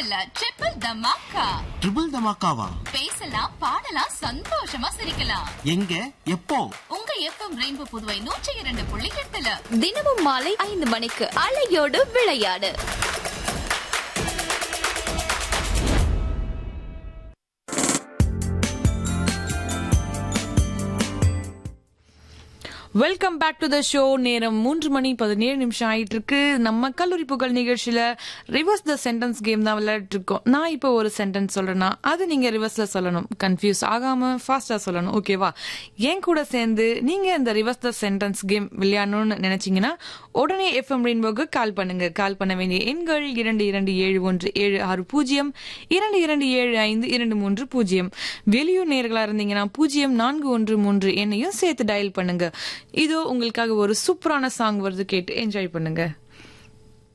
இல்ல triple dhamaka triple தமாக்காவா பேசலாம் பாடலாம் சந்தோஷமா சிரிக்கலாம் எங்க எப்போ உங்க எஃப்எம் ரெயின்போ புதுவை நூற்றி இரண்டு புள்ளி எட்டுல தினமும் மாலை ஐந்து மணிக்கு அலையோடு விளையாடு welcome back to the show நேரம் மூன்று மணி பதினேழு நிமிஷம் ஆயிட்டு இருக்கு நம்ம கல்லூரி புகழ் நிகழ்ச்சியில ரிவர்ஸ் த சென்டென்ஸ் கேம் தான் விளையாட்டு இருக்கோம் நான் இப்போ ஒரு சென்டென்ஸ் சொல்றேன்னா அது நீங்க ரிவர்ஸ்ல சொல்லணும் கன்ஃபியூஸ் ஆகாம ஃபாஸ்டா சொல்லணும் ஓகேவா என் கூட சேர்ந்து நீங்க இந்த ரிவர்ஸ் த சென்டென்ஸ் கேம் விளையாடணும்னு நினைச்சீங்கன்னா உடனே எஃப்எம் ரெயின்போக்கு கால் பண்ணுங்க கால் பண்ண வேண்டிய எண்கள் இரண்டு இரண்டு ஏழு ஒன்று ஏழு ஆறு பூஜ்ஜியம் இரண்டு இரண்டு ஏழு ஐந்து இரண்டு மூன்று பூஜ்ஜியம் வெளியூர் நேர்களா இருந்தீங்கன்னா பூஜ்ஜியம் நான்கு ஒன்று மூன்று என்னையும் சேர்த்து டயல் பண்ணுங்க இதோ உங்களுக்காக ஒரு சூப்பரான சாங் வருது கேட்டு என்ஜாய் பண்ணுங்க